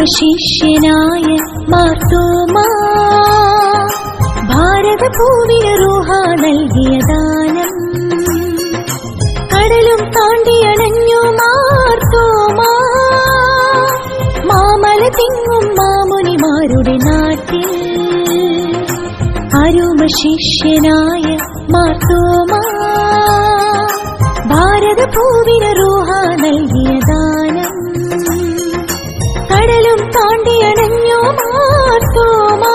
ശിഷ്യനായ മാർത്തോമാ ഭാരതഭൂവിന് റൂഹ നൽകിയ ദാനം കടലും താണ്ടിയണഞ്ഞു മാർത്തോമാ മാമല തിങ്ങും മാമുനിമാരുടെ നാട്ടിൽ അരുമ ശിഷ്യനായ മാർത്തോമാ ഭാരതഭൂവിന് റൂഹ നൽകിയ ദാനം കടലും താണ്ടിയണഞ്ഞു മാർത്തോമാ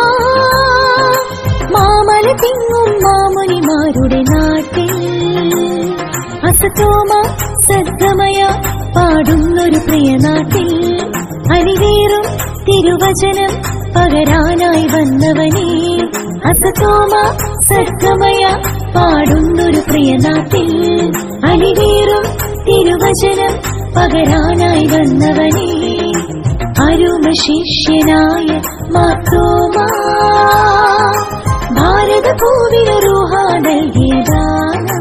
മാമല തിങ്ങും മാമുനിമാരുടെ നാട്ടിൽ അസത്തോമ സദ്ഗമയ പാടുന്നൊരു പ്രിയ നാട്ടിൽ അലിവേറും തിരുവചനം പകരാനായി വന്നവനേ അസത്തോമ സദ്ഗമയ പാടുന്നൊരു പ്രിയ നാട്ടിൽ അലിവേറും തിരുവചനം പകരാനായി വന്നവനേ അരുമ ശിഷ്യനായ മാത്തോമാ ഭാരതഭൂവിന് റൂഹ നൽകിയ ദാനം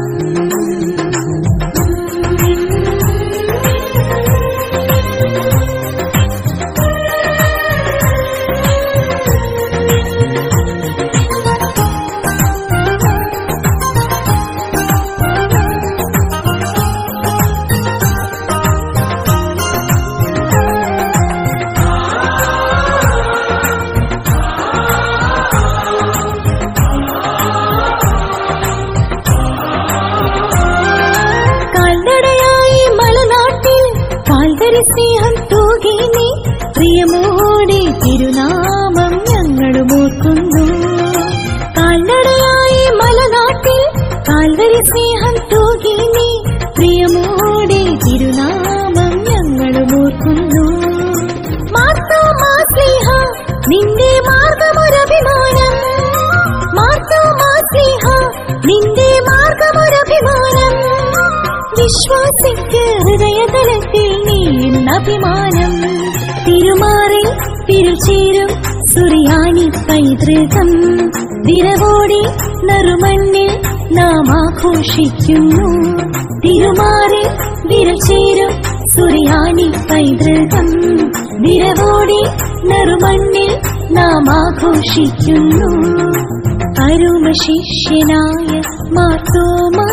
കാൽനടയായി മലനാട്ടിൽ കാൽവരി സ്നേഹം തൂകി നീ പ്രിയമോടെ തിരുനാമം ഞങ്ങളും ഓർക്കുന്നു കാൽനടയായി മലനാട്ടിൽ കാൽവരി സ്നേഹം തൂകി നീ പ്രിയമോടെ തിരുനാമം ഞങ്ങളും ഓർക്കുന്നു മാർത്തോമാ സ്നേഹ നിന്റെ മാർഗമൊരഭിമാനം മാർത്തോമാ സ്നേഹ നിന്റെ മാർഗമൊരഭിമാനം വിശ്വാസിക്ക് ഹൃദയതലത്തിൽ നീ അഭിമാനം തിരുമാറി തിരുചേരും സുറിയാനി പൈതൃകം വിരവോടെ നറുമണ്ണിൽ നാം ആഘോഷിക്കുന്നു തിരുമാറി വിരചേരും സുറിയാനി പൈതൃകം വിരവോടെ നറുമണ്ണിൽ നാം ആഘോഷിക്കുന്നു അരുമ ശിഷ്യനായ മാർത്തോമാ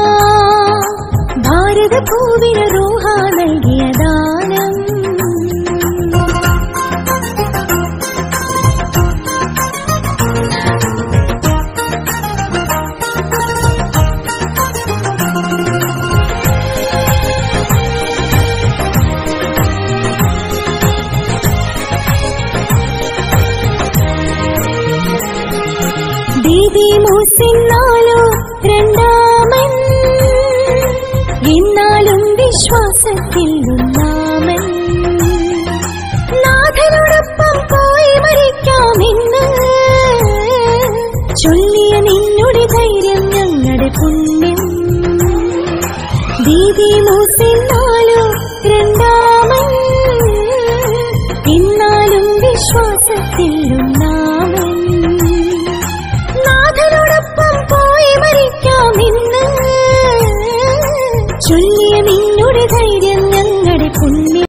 ഭാരതഭൂവിന് റൂഹ നൽകിയ ദാനം ദീദി മൂസിന്നാലോ രണ്ടാമൻ എന്നാലും വിശ്വാസത്തിൽ ഒന്നാമൻ നാഥനോടൊപ്പം പോയി മരിക്കാമെന്ന് ചൊല്ലിയ നിന്നുടെ ധൈര്യം ഞങ്ങളുടെ പുണ്യം ദീദി മൂസിന്നാലോ രണ്ടാമൻ എന്നാലും വിശ്വാസത്തിൽ ഒന്നാമൻ നാഥനോടൊപ്പം പോയി മരിക്കാമെന്ന് ചൊല്ലിയ നിന്നുടെ ധൈര്യം